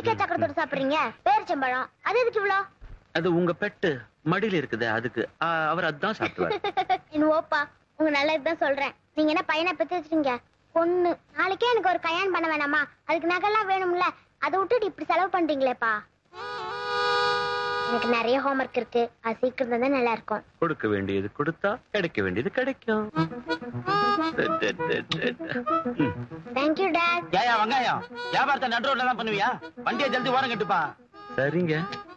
நெல்லிக்காய் சக்கரத்தோட சாப்பிடுறீங்க பேரிச்சம்பழம் அது எதுக்கு இவ்வளோ அது உங்க பெட்டு மடியில இருக்குது அதுக்கு ஆ, அவர் அதான் சாப்பிடுவார் என் ஓப்பா உங்க நல்லதுதான் சொல்றேன் நீங்க என்ன பையனை பெத்து வச்சிருக்கீங்க பொண்ணு நாளைக்கே எனக்கு ஒரு கல்யாணம் பண்ண வேணாமா அதுக்கு நகைலாம் வேணும்ல அதை விட்டுட்டு இப்படி செலவு பண்றீங்களேப்பா எனக்கு நிறைய ஹோம்ஒர்க் இருக்கு அது சீக்கிரம் தான் நல்லா இருக்கும் கொடுக்க வேண்டியது கொடுத்தா கிடைக்க வேண்டியது கிடைக்கும் ம். தேங்க்யூ டாட் ஏயா வெங்காயம் வியாபாரத்தை நடு ரோட்ல தான் பண்ணுவியா வண்டியை ஜல்தி ஓரம் கட்டுப்பா சரிங்க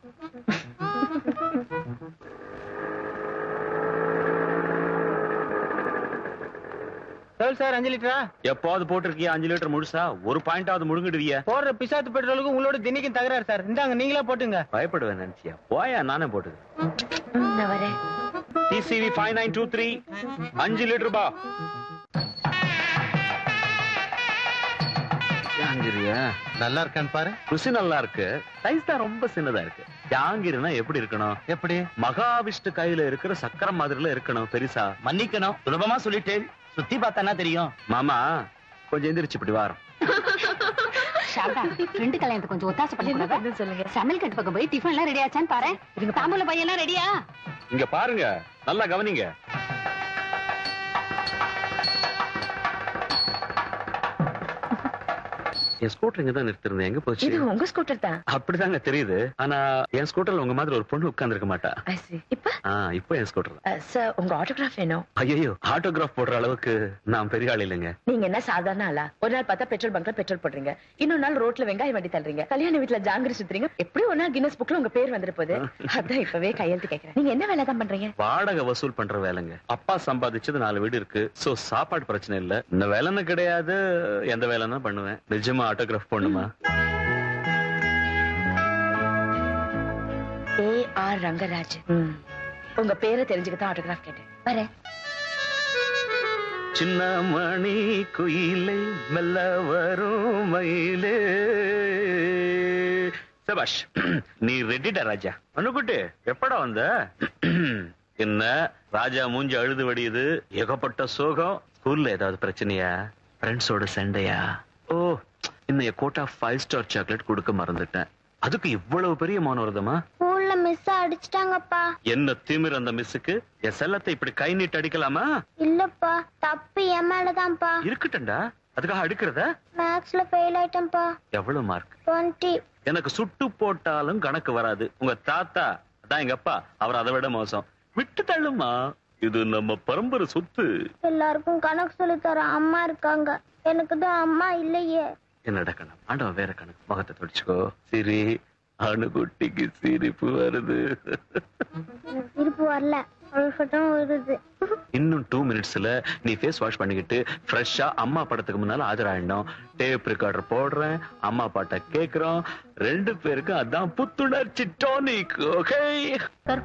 சொல் சார் அஞ்சு லிட்டரா எப்பாவது போட்டிருக்கியா அஞ்சு லிட்டர் முழுசா ஒரு பாயிண்டாவது முழுங்கிடுவிய போடுற பிசாத்து பெட்ரோலுக்கு உங்களோட தினைக்கும் தகராறு சார் இந்தாங்க நீங்களா போட்டுங்க பயப்படுவேன் நினைச்சியா போயா நானே போட்டுது நான் வரேன் டிசிவி ஃபைவ் நைன் டூ த்ரீ அஞ்சு லிட்டர் பா ஜாங்கிரியா நல்லா இருக்கான்னு பாரு ருசி நல்லா இருக்கு சைஸ் தான் ரொம்ப சின்னதா இருக்கு ஜாங்கிரினா எப்படி இருக்கணும் எப்படி மகாவிஷ்ணு கையில இருக்கிற சக்கரம் மாதிரில இருக்கணும் பெருசா மன்னிக்கணும் சுலபமா சொல்லிட்டேன் சுத்தி பார்த்தானா தெரியும் மாமா கொஞ்சம் எந்திரிச்சு இப்படி வாரம் சாரதா ஃப்ரெண்டு கல்யாணத்துக்கு கொஞ்சம் ஒத்தாசை பண்ணி சொல்லுங்க சமையல் கட்டு பக்கம் போய் டிஃபன் எல்லாம் ரெடி ஆச்சான்னு பாரு தாம்பூல பையன் எல்லாம் ரெடியா இங்க பாருங்க நல்லா கவனிங்க என் ஸ்கூட்டர் இங்க தான் நிறுத்திருந்தேன் எங்க போச்சு இது உங்க ஸ்கூட்டர் தான் அப்படிதாங்க தெரியுது ஆனா என் ஸ்கூட்டர்ல உங்க மாதிரி ஒரு பொண்ணு உட்கார்ந்து இருக்க மாட்டா I see. இப்ப ஆ இப்போ என் ஸ்கூட்டர் தான் சார் உங்க ஆட்டோகிராஃப் வேணும் ஐயோ ஆட்டோகிராஃப் போடுற அளவுக்கு நான் பெரிய ஆள் இல்லைங்க நீங்க என்ன சாதாரண ஆளா ஒரு நாள் பார்த்தா பெட்ரோல் பங்க்ல பெட்ரோல் போடுறீங்க இன்னொரு நாள் ரோட்ல வெங்காயம் வண்டி தள்ளுறீங்க கல்யாண வீட்டுல ஜாங்கிரி சுத்துறீங்க எப்படி ஒரு நாள் கின்னஸ் புக்ல உங்க பேர் வந்துட்டு போகுது அதான் இப்பவே கையெழுத்து கேக்குறேன் நீங்க என்ன வேலை தான் பண்றீங்க வாடகை வசூல் பண்ற வேலைங்க அப்பா சம்பாதிச்சது நாலு வீடு இருக்கு சோ சாப்பாடு பிரச்சனை இல்ல இந்த வேலைன்னு கிடையாது எந்த வேலைன்னா பண்ணுவேன் நிஜமா ஆட்டோகிராஃப் பண்ணுமா ஏ ஆர் ரங்கராஜ் உங்க பேரை தெரிஞ்சுக்க தான் ஆட்டோகிராஃப் கேட்டேன் வரேன் சின்ன மணி குயிலை மெல்ல வரும் மயிலே சபாஷ் நீ ரெடிடா ராஜா அண்ணுக்குட்டி எப்படா வந்த என்ன ராஜா மூஞ்சி அழுது வடியுது ஏகப்பட்ட சோகம் ஸ்கூல்ல ஏதாவது பிரச்சனையா ஃப்ரெண்ட்ஸோட சண்டையா ஓ இன்னைய கோட்டா ஃபைவ் ஸ்டார் சாக்லேட் கொடுக்க மறந்துட்டேன் அதுக்கு இவ்வளவு பெரிய மௌனவிரதமா ஸ்கூல்ல மிஸ் அடிச்சிட்டாங்கப்பா என்ன திமிர் அந்த மிஸ்ஸுக்கு என் செல்லத்தை இப்படி கை நீட்டு அடிக்கலாமா இல்லப்பா தப்பு என் மேலதான்ப்பா இருக்கட்டும்டா அதுக்காக அடுக்கிறத மேக்ஸ்ல ஃபெயில் ஆயிட்டேன்ப்பா எவ்வளவு மார்க் டுவெண்ட்டி எனக்கு சுட்டு போட்டாலும் கணக்கு வராது உங்க தாத்தா அதான் எங்க அப்பா அவர் அதை விட மோசம் விட்டு தள்ளுமா இது நம்ம பரம்பரை சொத்து எல்லாருக்கும் கணக்கு சொல்லி தர அம்மா இருக்காங்க எனக்கு தான் அம்மா இல்லையே என்னடா கணக்கு ஆண்டவன் வேற கணக்கு முகத்தை துடிச்சுக்கோ சிரி அணுகுட்டிக்கு சிரிப்பு வருது எனக்கு சிரிப்பு வரல அழுகட்டும் வருது இன்னும் டூ மினிட்ஸ்ல நீ ஃபேஸ் வாஷ் பண்ணிக்கிட்டு ஃப்ரெஷ்ஷா அம்மா படத்துக்கு முன்னால ஆஜராயிடணும் டேப் ரெக்கார்டர் போடுறேன் அம்மா பாட்டை கேக்குறோம் ரெண்டு பேருக்கும் அதான் புத்துணர்ச்சி டானிக் ஓகே